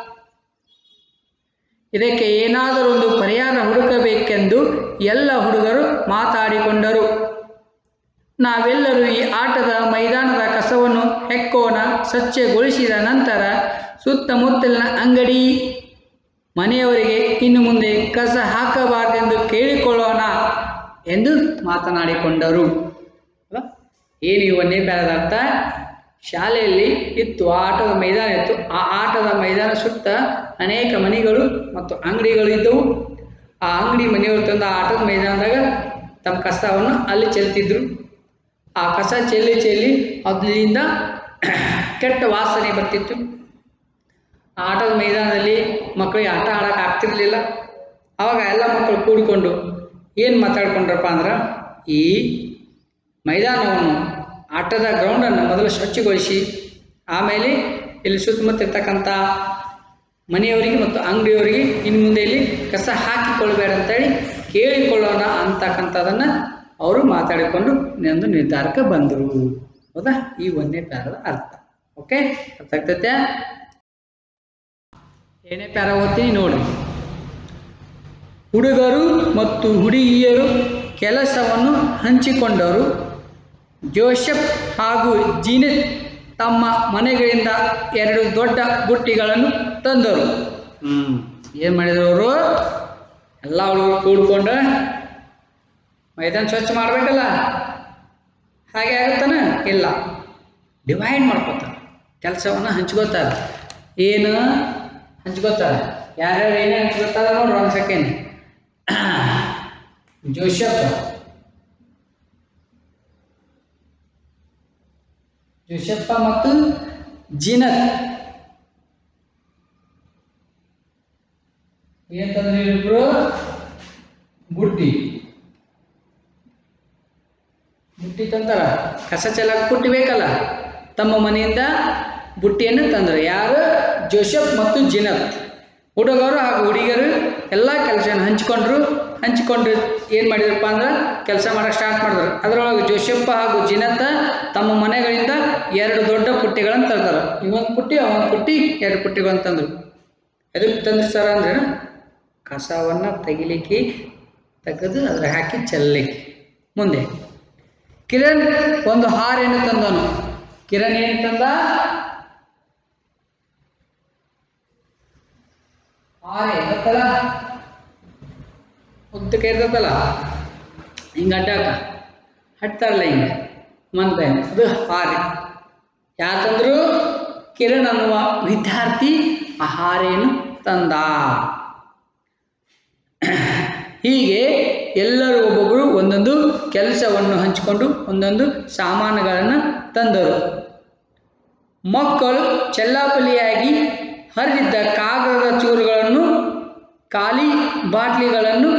Speaker 1: ಇದಕ್ಕೆ ಏನಾದರೊಂದು ಪರಿಹಾರ ಹುಡುಕಬೇಕೆಂದು ಎಲ್ಲ ಹುಡುಗರು ಮಾತಾಡಿಕೊಂಡರು ನಾವೆಲ್ಲರೂ ಈ ಆಟದ ಮೈದಾನದ ಕಸವನ್ನು ಹೆಕ್ಕೋಣ ಸ್ವಚ್ಛಗೊಳಿಸಿದ ನಂತರ ಸುತ್ತಮುತ್ತಲಿನ ಅಂಗಡಿ ಮನೆಯವರಿಗೆ ಇನ್ನು ಮುಂದೆ ಕಸ ಹಾಕಬಾರದೆಂದು ಕೇಳಿಕೊಳ್ಳೋಣ ಎಂದು ಮಾತನಾಡಿಕೊಂಡರು ಅಲ್ಲ? ಏನು ಈ ಒಂದೇ ಪ್ಯಾರದ ಅರ್ಥ ಶಾಲೆಯಲ್ಲಿ ಇತ್ತು ಆ ಆಟದ ಮೈದಾನ ಇತ್ತು ಆ ಆಟದ ಮೈದಾನ ಸುತ್ತ ಅನೇಕ ಮನೆಗಳು ಮತ್ತು ಅಂಗಡಿಗಳು ಇದ್ದವು ಆ ಅಂಗಡಿ ಮನೆಯವರು ತಂದ ಆ ಆಟದ ಮೈದಾನದಾಗ ತಮ್ಮ ಕಸವನ್ನು ಅಲ್ಲಿ ಚೆಲ್ತಿದ್ರು ಆ ಕಸ ಚೆಲ್ಲಿ ಚೆಲ್ಲಿ ಅದರಿಂದ ಕೆಟ್ಟ ವಾಸನೆ ಬರ್ತಿತ್ತು ಆ ಆಟದ ಮೈದಾನದಲ್ಲಿ ಮಕ್ಕಳಿಗೆ ಆಟ ಆಡೋಕೆ ಆಗ್ತಿರ್ಲಿಲ್ಲ ಅವಾಗ ಎಲ್ಲ ಮಕ್ಕಳು ಕೂಡಿಕೊಂಡು ಏನು ಮಾತಾಡ್ಕೊಂಡ್ರಪ್ಪ ಅಂದ್ರೆ ಈ ಮೈದಾನವನ್ನು ಆಟದ ಗ್ರೌಂಡನ್ನು ಮೊದಲು ಸ್ವಚ್ಛಗೊಳಿಸಿ ಆಮೇಲೆ ಇಲ್ಲಿ ಸುತ್ತಮುತ್ತ ಇರ್ತಕ್ಕಂಥ ಮನೆಯವರಿಗೆ ಮತ್ತು ಅಂಗಡಿಯವರಿಗೆ ಇನ್ನು ಮುಂದೆ ಇಲ್ಲಿ ಕಸ ಹಾಕಿಕೊಳ್ಬೇಡ ಅಂತೇಳಿ ಕೇಳಿಕೊಳ್ಳೋಣ ಅಂತಕ್ಕಂಥದ್ದನ್ನು ಅವರು ಮಾತಾಡಿಕೊಂಡು ಒಂದು ನಿರ್ಧಾರಕ್ಕೆ ಬಂದರು ಹೌದಾ ಈ ಒಂದನೇ ಪ್ಯಾರದ ಅರ್ಥ ಓಕೆ ಅರ್ಥ ಆಗ್ತೈತೆ ಏನೇ ಪ್ಯಾರ ಓದ್ತೀನಿ ನೋಡ್ರಿ ಹುಡುಗರು ಮತ್ತು ಹುಡುಗಿಯರು ಕೆಲಸವನ್ನು ಹಂಚಿಕೊಂಡರು ಜೋಸೆಫ್ ಹಾಗೂ ಜೀನಿತ್ ತಮ್ಮ ಮನೆಗಳಿಂದ ಎರಡು ದೊಡ್ಡ ಬುಟ್ಟಿಗಳನ್ನು ತಂದರು ಹ್ಮ್ ಏನು ಮಾಡಿದ್ರು ಅವರು ಎಲ್ಲ ಹುಡುಗರು ಕೂಡ್ಕೊಂಡು ಮೈದಾನ ಸ್ವಚ್ಛ ಮಾಡಬೇಕಲ್ಲ ಹಾಗೆ ಆಗುತ್ತಾನ ಇಲ್ಲ ಡಿವೈಡ್ ಮಾಡ್ಕೋತಾರೆ ಕೆಲಸವನ್ನು ಹಂಚ್ಕೋತಾರೆ ಏನು ಹಂಚ್ಕೋತಾರೆ ಯಾರ್ಯಾರು ಏನೇನು ಹಂಚ್ಕೋತಾರೆ ನೋಡ್ರಿ ಒಂದು ಸೆಕೆಂಡ್ ಜೋಶಪ್ ಜೋಶಪ್ಪ ಮತ್ತು ಜಿನತ್ ಏನಂತಂದ್ರೆ ಇಬ್ರು ಬುಟ್ಟಿ ಬುಟ್ಟಿ ತಂತಾರ ಕಸ ಚೆಲ್ಲಕ್ಕೆ ಬುಟ್ಟಿ ಬೇಕಲ್ಲ ತಮ್ಮ ಮನೆಯಿಂದ ಬುಟ್ಟಿಯನ್ನು ತಂದರು ಯಾರು ಜೋಸೆಫ್ ಮತ್ತು ಜಿನತ್ ಹುಡುಗರು ಹಾಗೂ ಹುಡುಗಿಯರು ಎಲ್ಲ ಕೆಲಸನ ಹಂಚ್ಕೊಂಡ್ರು ಹಂಚಿಕೊಂಡು ಏನು ಮಾಡಿದ್ರಪ್ಪ ಅಂದ್ರೆ ಕೆಲಸ ಮಾಡೋಕೆ ಸ್ಟಾರ್ಟ್ ಮಾಡಿದ್ರು ಅದರೊಳಗೆ ಜೋಸೆಫ್ ಹಾಗೂ ಜಿನತ್ತ ತಮ್ಮ ಮನೆಗಳಿಂದ ಎರಡು ದೊಡ್ಡ ಪುಟ್ಟಿಗಳನ್ನು ತಂದರು ಇವೊಂದು ಪುಟ್ಟಿ ಅವೊಂದು ಪುಟ್ಟಿ ಎರಡು ಪುಟ್ಟಿಗಳನ್ನು ತಂದರು ಎದಕ್ಕೆ ತಂದ್ರು ಸರ್ ಅಂದ್ರೆ ಕಸವನ್ನು ತೆಗಿಲಿಕ್ಕೆ ತೆಗೆದು ಅದ್ರ ಹಾಕಿ ಚೆಲ್ಲಲಿಕ್ಕೆ ಮುಂದೆ ಕಿರಣ್ ಒಂದು ಹಾರೇನು ತಂದನು ಕಿರಣ್ ಏನು ತಂದ ಹಾರೆ ಗೊತ್ತಲ್ಲ ಉದ್ದಕ್ಕೆ ಇರ್ತದಲ್ಲ ಹಿಂಗೆ ಅಡ್ಡಾಕ ಹಟ್ತಾರಲ್ಲ ಹಿಂಗೆ ಮಂದ ಅದು ಹಾರೆ ಯಾಕಂದ್ರು ಕಿರಣ್ ಅನ್ನುವ ವಿದ್ಯಾರ್ಥಿ ಆ ಹಾರೆಯನ್ನು ತಂದ ಹೀಗೆ ಎಲ್ಲರೂ ಒಬ್ಬೊಬ್ಬರು ಒಂದೊಂದು ಕೆಲಸವನ್ನು ಹಂಚಿಕೊಂಡು ಒಂದೊಂದು ಸಾಮಾನುಗಳನ್ನು ತಂದರು ಮಕ್ಕಳು ಚೆಲ್ಲಾಪಲ್ಲಿಯಾಗಿ ಹರಿದಿದ್ದ ಕಾಗದದ ಚೂರುಗಳನ್ನು ಖಾಲಿ ಬಾಟ್ಲಿಗಳನ್ನು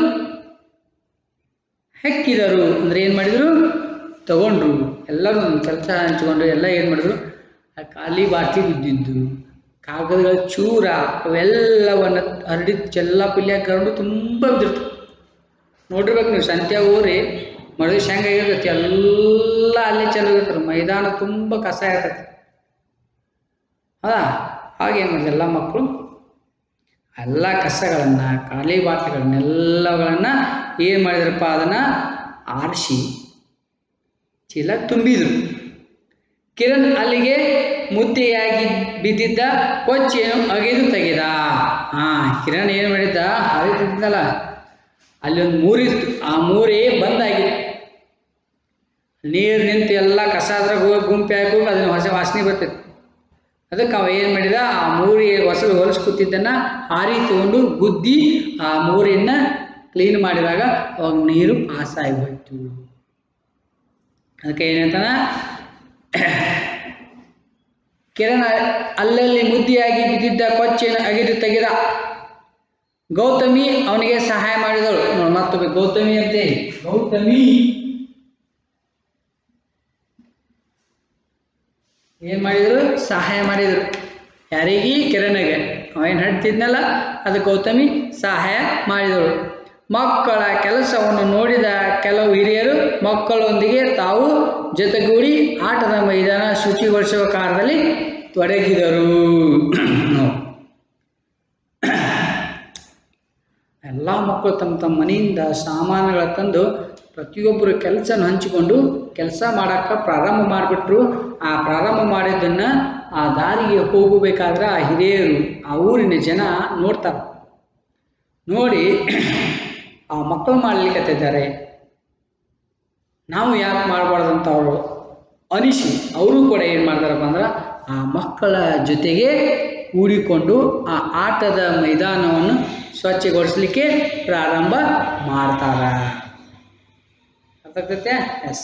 Speaker 1: ಹೆಕ್ಕಿದರು ಅಂದರೆ ಏನು ಮಾಡಿದರು ತಗೊಂಡ್ರು ಎಲ್ಲರೂ ಕೆಲಸ ಹಂಚ್ಕೊಂಡ್ರು ಎಲ್ಲ ಏನು ಮಾಡಿದ್ರು ಆ ಖಾಲಿ ಬಾಟ್ಲಿ ಬಿದ್ದಿದ್ದು ಕಾಗದಗಳ ಚೂರ ಅವೆಲ್ಲವನ್ನು ಹರಡಿ ಚೆಲ್ಲಾಪಿಲ್ಲಿ ಹಾಕೊಂಡು ತುಂಬ ಬಿದ್ದಿರ್ತು ನೋಡಿರ್ಬೇಕು ನೀವು ಸಂತ್ಯಾಗ ಹೋಗ್ರಿ ಮಳೆ ಶಂಗ ಇರ್ತೈತಿ ಎಲ್ಲ ಅಲ್ಲೇ ಚೆಲ್ಲಿರ್ತಾರೆ ಮೈದಾನ ತುಂಬ ಕಸ ಇರ್ತೈತಿ ಹೌದಾ ಹಾಗೇನು ಮಾಡಿದ್ರು ಎಲ್ಲ ಮಕ್ಕಳು ಎಲ್ಲ ಕಸಗಳನ್ನು ಖಾಲಿ ಬಾಟ್ಲಿಗಳನ್ನೆಲ್ಲಗಳನ್ನು ಏನು ಮಾಡಿದ್ರಪ್ಪ ಅದನ್ನು ಆರಿಸಿ ಚೀಲ ತುಂಬಿದರು ಕಿರಣ್ ಅಲ್ಲಿಗೆ ಮುದ್ದೆಯಾಗಿ ಬಿದ್ದಿದ್ದ ಕೊಚ್ಚೆಯನ್ನು ಅಗೆದು ತೆಗೆದ ಹಾಂ ಕಿರಣ್ ಏನು ಮಾಡಿದ್ದ ಹರಿದಿದ್ದಲ್ಲ ಅಲ್ಲಿ ಒಂದು ಮೂರಿತ್ತು ಆ ಮೂರೇ ಬಂದಾಗಿತ್ತು ನೀರು ನಿಂತು ಎಲ್ಲ ಕಸ ಅದ್ರಾಗ ಹೋಗಿ ಗುಂಪಿ ಹಾಕಿ ಹೋಗಿ ಅದನ್ನ ಹೊಸ ವಾಸನೆ ಬರ್ತೈತಿ ಅದಕ್ಕೆ ಅವ ಏನು ಮಾಡಿದ ಆ ಮೂರಿ ಹೊಸ ಹೊಲಸು ಕೂತಿದ್ದನ್ನು ಹಾರಿ ತಗೊಂಡು ಗುದ್ದಿ ಆ ಮೂರಿಯನ್ನು ಕ್ಲೀನ್ ಮಾಡಿದಾಗ ಅವಾಗ ನೀರು ಪಾಸ್ ಆಗಿ ಹೋಯ್ತು ಅದಕ್ಕೆ ಏನಂತಾನ ಕಿರಣ ಅಲ್ಲಲ್ಲಿ ಮುದ್ದಿಯಾಗಿ ಬಿದ್ದಿದ್ದ ಕೊಚ್ಚಿನ ಅಗಿದು ತೆಗೆದ ಗೌತಮಿ ಅವನಿಗೆ ಸಹಾಯ ಮಾಡಿದಳು ನೋಡಿ ಮತ್ತೊಮ್ಮೆ ಗೌತಮಿ ಅಂತೆ ಗೌತಮಿ ಏನ್ ಮಾಡಿದ್ರು ಸಹಾಯ ಮಾಡಿದ್ರು ಯಾರಿಗೀ ಕಿರಣಗೆ ಅವೇನು ಹೇಳ್ತಿದ್ನಲ್ಲ ಅದು ಗೌತಮಿ ಸಹಾಯ ಮಾಡಿದಳು ಮಕ್ಕಳ ಕೆಲಸವನ್ನು ನೋಡಿದ ಕೆಲವು ಹಿರಿಯರು ಮಕ್ಕಳೊಂದಿಗೆ ತಾವು ಜೊತೆಗೂಡಿ ಆಟದ ಮೈದಾನ ಶುಚಿಗೊಳಿಸುವ ಕಾರ್ಯದಲ್ಲಿ ತೊಡಗಿದರು ನೋಡಿ. ಎಲ್ಲ ಮಕ್ಕಳು ತಮ್ಮ ತಮ್ಮ ಮನೆಯಿಂದ ಸಾಮಾನುಗಳ ತಂದು ಪ್ರತಿಯೊಬ್ಬರು ಕೆಲಸನ ಹಂಚಿಕೊಂಡು ಕೆಲಸ ಮಾಡಕ್ಕೆ ಪ್ರಾರಂಭ ಮಾಡಿಬಿಟ್ರು ಆ ಪ್ರಾರಂಭ ಮಾಡಿದ್ದನ್ನು ಆ ದಾರಿಗೆ ಹೋಗಬೇಕಾದ್ರೆ ಆ ಹಿರಿಯರು ಆ ಊರಿನ ಜನ ನೋಡ್ತಾರೆ ನೋಡಿ ಆ ಮಕ್ಕಳು ಮಾಡ್ಲಿಕ್ಕತ್ತಿದ್ದಾರೆ ನಾವು ಯಾಕೆ ಮಾಡಬಾರ್ದು ಅಂತ ಅವರು ಅನಿಸಿ ಅವರು ಕೂಡ ಏನು ಮಾಡ್ತಾರಪ್ಪ ಅಂದ್ರೆ ಆ ಮಕ್ಕಳ ಜೊತೆಗೆ ಕೂಡಿಕೊಂಡು ಆ ಆಟದ ಮೈದಾನವನ್ನು ಸ್ವಚ್ಛಗೊಳಿಸ್ಲಿಕ್ಕೆ ಪ್ರಾರಂಭ ಮಾಡ್ತಾರ ಅರ್ಥಾಗ್ತೈತೆ ಎಸ್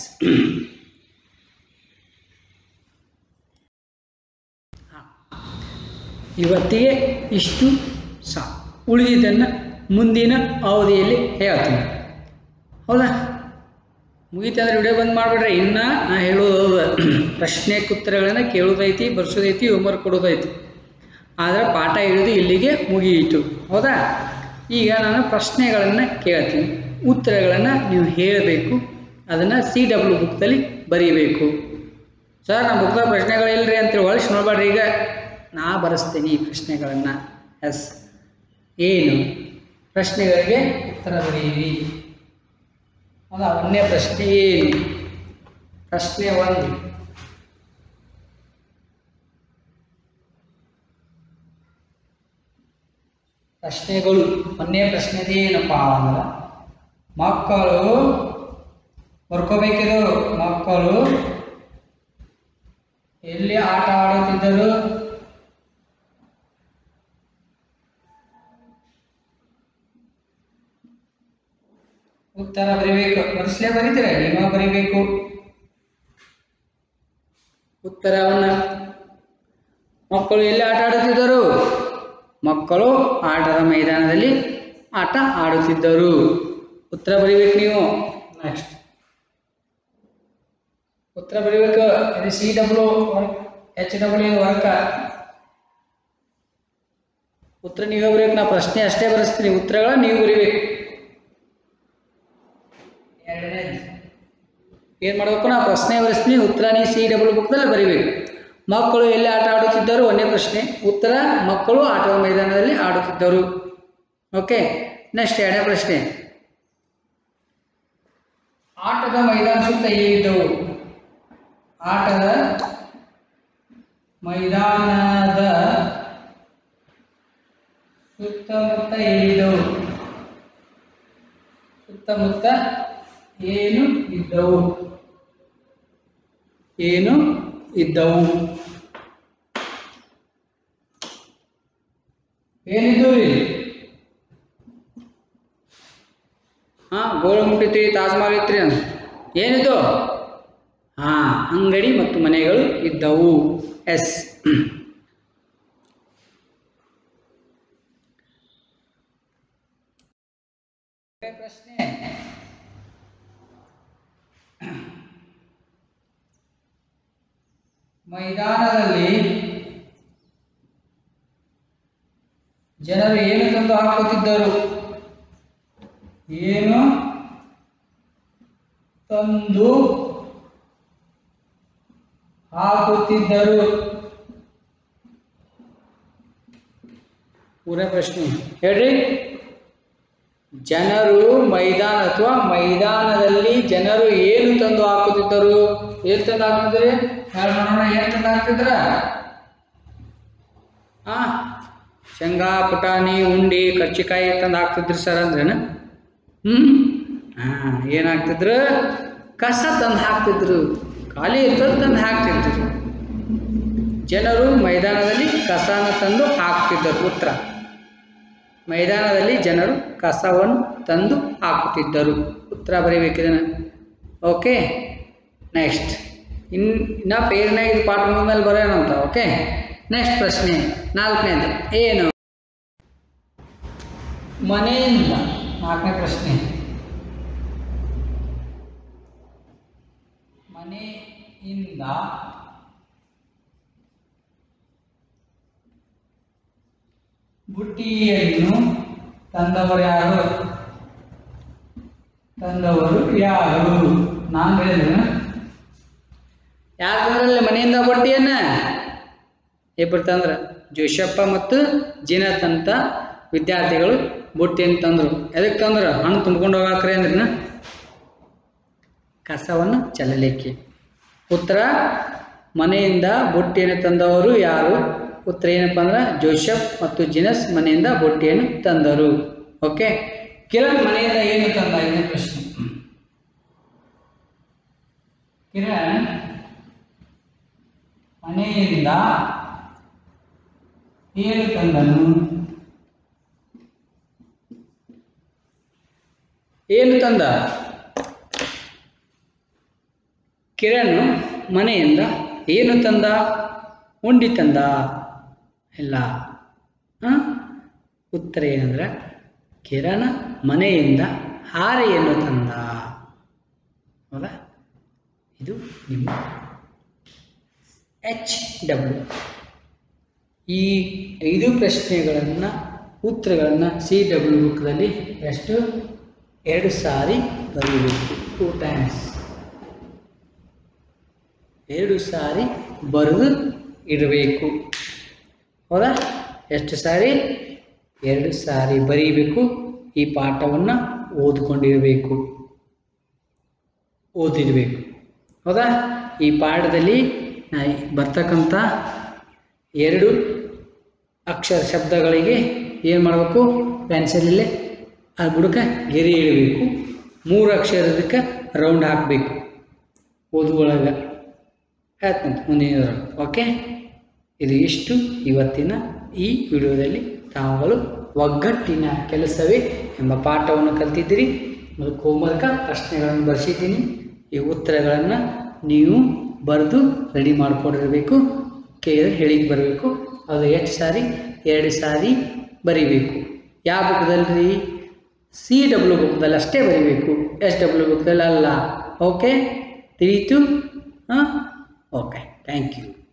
Speaker 1: ಇವತ್ತಿಗೆ ಇಷ್ಟು ಸಾ ಉಳಿದಿದ್ದನ್ನು ಮುಂದಿನ ಅವಧಿಯಲ್ಲಿ ಹೇಳ್ತೀನಿ ಹೌದಾ ಮುಗೀತಂದ್ರೆ ವಿಡಿಯೋ ಬಂದ್ ಮಾಡಿಬಿಡ್ರಿ ಇನ್ನು ನಾ ಹೇಳೋದು ಪ್ರಶ್ನೆ ಉತ್ತರಗಳನ್ನು ಕೇಳೋದೈತಿ ಬರ್ಸೋದೈತಿ ಹೋಮ್ವರ್ಕ್ ಕೊಡೋದೈತಿ ಆದರೆ ಪಾಠ ಹಿಡಿದು ಇಲ್ಲಿಗೆ ಮುಗಿಯಿತು ಹೌದಾ ಈಗ ನಾನು ಪ್ರಶ್ನೆಗಳನ್ನು ಕೇಳ್ತೀನಿ ಉತ್ತರಗಳನ್ನು ನೀವು ಹೇಳಬೇಕು ಅದನ್ನು ಸಿ ಡಬ್ಲ್ಯೂ ಬುಕ್ದಲ್ಲಿ ಬರೀಬೇಕು ಸರ್ ನಮ್ಮ ಬುಕ್ದಾಗ ಪ್ರಶ್ನೆಗಳಿಲ್ರಿ ಅಂತೇಳಿ ಒಳಗೆ ನೋಡ್ಬೇಡ್ರಿ ಈಗ ನಾ ಬರೆಸ್ತೀನಿ ಈ ಪ್ರಶ್ನೆಗಳನ್ನು ಎಸ್ ಏನು ಪ್ರಶ್ನೆಗಳಿಗೆ ಉತ್ತರ ಬರೆಯಿರಿ ಹೌದಾ ಒಂದನೇ ಪ್ರಶ್ನೆ ಏನು ಪ್ರಶ್ನೆ ಒಂದು ಪ್ರಶ್ನೆಗಳು ಒಂದನೇ ಪ್ರಶ್ನೆ ಏನಪ್ಪ ಅಂದ್ರೆ ಮಕ್ಕಳು ಬರ್ಕೋಬೇಕಿದು ಮಕ್ಕಳು ಎಲ್ಲಿ ಆಟ ಆಡುತ್ತಿದ್ದರು ಉತ್ತರ ಬರಿಬೇಕು ಬರೆಸಲೇ ಬರೀತೀರ ನೀವ ಬರಿಬೇಕು ಉತ್ತರವನ್ನ ಮಕ್ಕಳು ಎಲ್ಲಿ ಆಟ ಆಡುತ್ತಿದ್ದರು ಮಕ್ಕಳು ಆಟದ ಮೈದಾನದಲ್ಲಿ ಆಟ ಆಡುತ್ತಿದ್ದರು ಉತ್ತರ ಬರಿಬೇಕು ನೀವು ನೆಕ್ಸ್ಟ್ ಉತ್ತರ ಬರಿಬೇಕು ಇದು C W work H W work ಉತ್ತರ ನೀವೇ ಬರೀಬೇಕು ನಾ ಪ್ರಶ್ನೆ ಅಷ್ಟೇ ಬರೆಸ್ತೀನಿ ಉತ್ತರಗಳ ನೀವು ಬರಿಬೇಕು ಎರಡನೇದು ಏನು ಮಾಡಬೇಕು ನಾ ಪ್ರಶ್ನೆ ಬರೆಸ್ತೀನಿ ಉತ್ತರ ನೀವು ಸಿ ಡಬ್ಲ್ಯೂ ಬುಕ್ದಲ್ಲಿ ಬರಿಬೇಕು ಮಕ್ಕಳು ಎಲ್ಲಿ ಆಟ ಆಡುತ್ತಿದ್ದರು ಒಂದೇ ಪ್ರಶ್ನೆ ಉತ್ತರ ಮಕ್ಕಳು ಆಟದ ಮೈದಾನದಲ್ಲಿ ಆಡುತ್ತಿದ್ದರು ಓಕೆ ನೆಕ್ಸ್ಟ್ ಎರಡನೇ ಪ್ರಶ್ನೆ ಆಟದ ಮೈದಾನ ಸುತ್ತ ಏನಿದ್ದವು ಆಟದ ಮೈದಾನದ ಸುತ್ತಮುತ್ತ ಏನಿದ್ದವು ಸುತ್ತಮುತ್ತ ಏನು ಇದ್ದವು ಏನು ಇದ್ದವು ಏನಿದ್ದವು ರೀ ಹಾ ಗೋಳ ಮುಟ್ಟಿತ್ರಿ ತಾಜ್ ಮಹಲ್ ಇತ್ರಿ ಅಂತ ಏನಿದ್ದು ಹಾ ಅಂಗಡಿ ಮತ್ತು ಮನೆಗಳು ಇದ್ದವು ಎಸ್ ಪ್ರಶ್ನೆ ಮೈದಾನದಲ್ಲಿ ಜನರು ಏನು ತಂದು ಹಾಕುತ್ತಿದ್ದರು ಏನು ತಂದು ಹಾಕುತ್ತಿದ್ದರು ಪೂರ ಪ್ರಶ್ನೆ ಹೇಳ್ರಿ ಜನರು ಮೈದಾನ ಅಥವಾ ಮೈದಾನದಲ್ಲಿ ಜನರು ಏನು ತಂದು ಹಾಕುತ್ತಿದ್ದರು ಏನು ತಂದು ಹಾಕಿದ್ರಿ ಹೇಳಿ ನೋಡೋಣ ಏನು ತಂದು ಹಾಕ್ತಿದ್ರ ಆ ಶೇಂಗಾ ಪುಟಾಣಿ ಉಂಡಿ ಕರ್ಚಿಕಾಯಿ ತಂದು ಹಾಕ್ತಿದ್ರಿ ಸರ್ ಅಂದ್ರೇನ ಹ್ಮ್ ಹಾ ಏನು ಹಾಕ್ತಿದ್ರು ಕಸ ತಂದು ಹಾಕ್ತಿದ್ರು ಖಾಲಿ ಇರ್ತದೆ ತಂದು ಹಾಕ್ತಿದ್ರು ಜನರು ಮೈದಾನದಲ್ಲಿ ಕಸನ ತಂದು ಹಾಕ್ತಿದ್ದರು ಉತ್ತರ ಮೈದಾನದಲ್ಲಿ ಜನರು ಕಸವನ್ನು ತಂದು ಹಾಕುತ್ತಿದ್ದರು ಉತ್ತರ ಬರೀಬೇಕಿದನ್ನು ಓಕೆ ನೆಕ್ಸ್ಟ್ ಇನ್ ಇನ್ನ ಪೇರ್ನಾಗ ಇದು ಪಾಠ ಮೇಲೆ ಬರೋಣಂತ ಓಕೆ ನೆಕ್ಸ್ಟ್ ಪ್ರಶ್ನೆ ನಾಲ್ಕನೇದು ಏನು ಮನೆಯಿಂದ ನಾಲ್ಕನೇ ಪ್ರಶ್ನೆ ಮನೆಯಿಂದ ಬುಟ್ಟಿಯನ್ನು ತಂದವರು ಯಾರು ತಂದವರು ಯಾರು ನಾನು ಹೇಳಿದ್ರೆ ಯಾರು ತಂದ್ರಲ್ಲ ಮನೆಯಿಂದ ಬುಟ್ಟಿಯನ್ನ ಇಬ್ಬರು ತಂದ್ರ ಜೋಶಪ್ಪ ಮತ್ತು ಜಿನತ್ ಅಂತ ವಿದ್ಯಾರ್ಥಿಗಳು ಬುಟ್ಟಿಯನ್ನು ತಂದರು ಎದಕ್ಕೆ ತಂದ್ರು ಹಣ್ಣು ತುಂಬ್ಕೊಂಡು ಹೋಗಾಕ್ರಿ ಅಂದ್ರನ ಕಸವನ್ನು ಚೆಲ್ಲಲಿಕ್ಕೆ ಉತ್ತರ ಮನೆಯಿಂದ ಬುಟ್ಟಿಯನ್ನು ತಂದವರು ಯಾರು ಉತ್ತರ ಏನಪ್ಪ ಅಂದ್ರೆ ಜೋಶಫ್ ಮತ್ತು ಜಿನಸ್ ಮನೆಯಿಂದ ಬುಟ್ಟಿಯನ್ನು ತಂದರು ಓಕೆ ಕಿರಣ್ ಮನೆಯಿಂದ ಏನು ತಂದ ಐದನೇ ಪ್ರಶ್ನೆ ಕಿರಣ್ ಮನೆಯಿಂದ ಏನು ತಂದನು ಏನು ತಂದ ಕಿರಣ್ ಮನೆಯಿಂದ ಏನು ತಂದ ಉಂಡಿ ತಂದ ಇಲ್ಲ ಆ? ಉತ್ತರ ಏನಂದ್ರೆ ಕಿರಣ್ ಮನೆಯಿಂದ ಹಾರೆಯನ್ನು ತಂದ ಹೌದಾ ಇದು ನಿಮ್ಮ ಎಚ್ ಡಬ್ಲ್ಯೂ ಈ ಐದು ಪ್ರಶ್ನೆಗಳನ್ನು ಉತ್ತರಗಳನ್ನು ಸಿ ಡಬ್ಲ್ಯೂ ಬುಕ್ದಲ್ಲಿ ಎಷ್ಟು ಎರಡು ಸಾರಿ ಬರೀಬೇಕು ಟೂ ಟೈಮ್ಸ್ ಎರಡು ಸಾರಿ ಬರೆದು ಇಡಬೇಕು ಹೌದಾ ಎಷ್ಟು ಸಾರಿ ಎರಡು ಸಾರಿ ಬರೀಬೇಕು ಈ ಪಾಠವನ್ನು ಓದ್ಕೊಂಡಿರಬೇಕು ಓದಿರಬೇಕು ಹೌದಾ ಈ ಪಾಠದಲ್ಲಿ ನಾ ಬರ್ತಕ್ಕಂಥ ಎರಡು ಅಕ್ಷರ ಶಬ್ದಗಳಿಗೆ ಏನು ಮಾಡಬೇಕು ಪೆನ್ಸಿಲಲ್ಲೇ ಆ ಬುಡಕ್ಕೆ ಗೆರೆ ಇಡಬೇಕು ಮೂರು ಅಕ್ಷರದಕ್ಕೆ ರೌಂಡ್ ಹಾಕಬೇಕು ಓದುವೊಳಗೆ ಆಯ್ತು ಮುಂದಿನ ಓಕೆ ಇದು ಇಷ್ಟು ಇವತ್ತಿನ ಈ ವಿಡಿಯೋದಲ್ಲಿ ತಾವುಗಳು ಒಗ್ಗಟ್ಟಿನ ಕೆಲಸವೇ ಎಂಬ ಪಾಠವನ್ನು ಕಲ್ತಿದ್ದೀರಿ ಮತ್ತು ಹೋಮ್ವರ್ಕ ಪ್ರಶ್ನೆಗಳನ್ನು ಬರೆಸಿದ್ದೀನಿ ಈ ಉತ್ತರಗಳನ್ನು ನೀವು ಬರೆದು ರೆಡಿ ಮಾಡಿಕೊಂಡಿರಬೇಕು ಕೇಳಿ ಹೇಳಿಗೆ ಬರಬೇಕು ಅದು ಎಷ್ಟು ಸಾರಿ ಎರಡು ಸಾರಿ ಬರಿಬೇಕು ಯಾವ ಬುಕ್ದಲ್ಲಿ ಸಿ ಡಬ್ಲ್ಯೂ ಬುಕ್ದಲ್ಲಿ ಅಷ್ಟೇ ಬರಿಬೇಕು ಎಸ್ ಡಬ್ಲ್ಯೂ ಬುಕ್ದಲ್ಲಿ ಅಲ್ಲ ಓಕೆ ತಿಳಿಯಿತು ಹಾಂ ಓಕೆ ಥ್ಯಾಂಕ್ ಯು